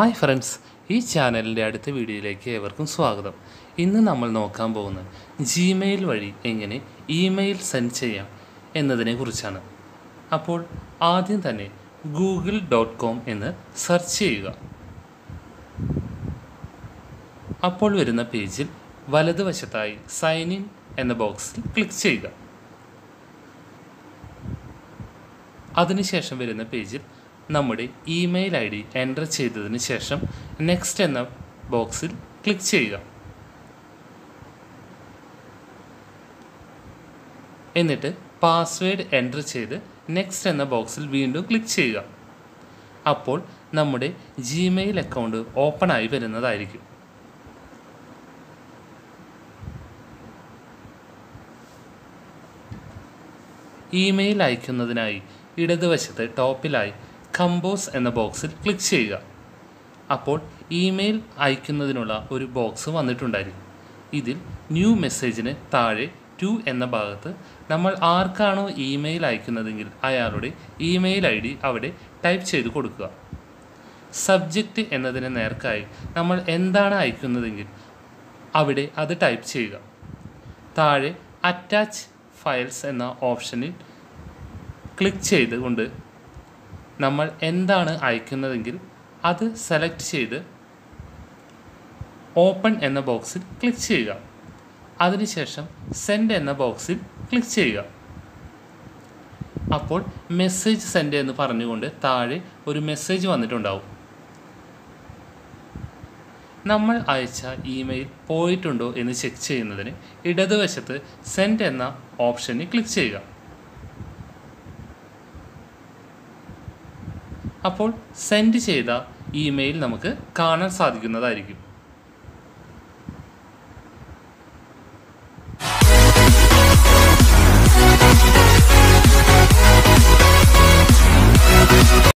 hi friends ഈ ചാനലിൻ്റെ അടുത്ത വീഡിയോയിലേക്ക് ഏവർക്കും സ്വാഗതം ഇന്ന് നമ്മൾ നോക്കാൻ പോകുന്നത് ജിമെയിൽ വഴി എങ്ങനെ ഇമെയിൽ സെൻഡ് ചെയ്യാം എന്നതിനെ കുറിച്ചാണ് അപ്പോൾ ആദ്യം തന്നെ ഗൂഗിൾ ഡോട്ട് കോം എന്ന് സെർച്ച് ചെയ്യുക അപ്പോൾ വരുന്ന പേജിൽ വലതുവശത്തായി സൈൻ ഇൻ എന്ന ബോക്സിൽ ക്ലിക്ക് ചെയ്യുക അതിനുശേഷം വരുന്ന പേജിൽ നമ്മുടെ ഇമെയിൽ ഐ ഡി എൻ്റർ ചെയ്തതിന് ശേഷം നെക്സ്റ്റ് എന്ന ബോക്സിൽ ക്ലിക്ക് ചെയ്യുക എന്നിട്ട് പാസ്വേഡ് എൻ്റർ ചെയ്ത് നെക്സ്റ്റ് എന്ന ബോക്സിൽ വീണ്ടും ക്ലിക്ക് ചെയ്യുക അപ്പോൾ നമ്മുടെ ജിമെയിൽ അക്കൗണ്ട് ഓപ്പൺ ആയി വരുന്നതായിരിക്കും ഇമെയിൽ അയക്കുന്നതിനായി ഇടതുവശത്ത് ടോപ്പിലായി കമ്പോസ് എന്ന ബോക്സിൽ ക്ലിക്ക് ചെയ്യുക അപ്പോൾ ഇമെയിൽ അയക്കുന്നതിനുള്ള ഒരു ബോക്സ് വന്നിട്ടുണ്ടായിരിക്കും ഇതിൽ ന്യൂ മെസ്സേജിന് താഴെ ടു എന്ന ഭാഗത്ത് നമ്മൾ ആർക്കാണോ ഇമെയിൽ അയക്കുന്നതെങ്കിൽ അയാളുടെ ഇമെയിൽ ഐ ഡി അവിടെ ടൈപ്പ് ചെയ്ത് കൊടുക്കുക സബ്ജക്റ്റ് എന്നതിന് നേർക്കായി നമ്മൾ എന്താണ് അയക്കുന്നതെങ്കിൽ അവിടെ അത് ടൈപ്പ് ചെയ്യുക താഴെ അറ്റാച്ച് ഫയൽസ് എന്ന ഓപ്ഷനിൽ ക്ലിക്ക് ചെയ്തുകൊണ്ട് നമ്മൾ എന്താണ് അയക്കുന്നതെങ്കിൽ അത് സെലക്ട് ചെയ്ത് ഓപ്പൺ എന്ന ബോക്സിൽ ക്ലിക്ക് ചെയ്യുക അതിനുശേഷം സെൻഡ് എന്ന ബോക്സിൽ ക്ലിക്ക് ചെയ്യുക അപ്പോൾ മെസ്സേജ് സെൻഡ് എന്ന് പറഞ്ഞുകൊണ്ട് താഴെ ഒരു മെസ്സേജ് വന്നിട്ടുണ്ടാവും നമ്മൾ അയച്ച ഇമെയിൽ പോയിട്ടുണ്ടോ എന്ന് ചെക്ക് ചെയ്യുന്നതിന് ഇടതുവശത്ത് സെൻഡ് എന്ന ഓപ്ഷനിൽ ക്ലിക്ക് ചെയ്യുക അപ്പോൾ സെൻഡ് ചെയ്ത ഇമെയിൽ നമുക്ക് കാണാൻ സാധിക്കുന്നതായിരിക്കും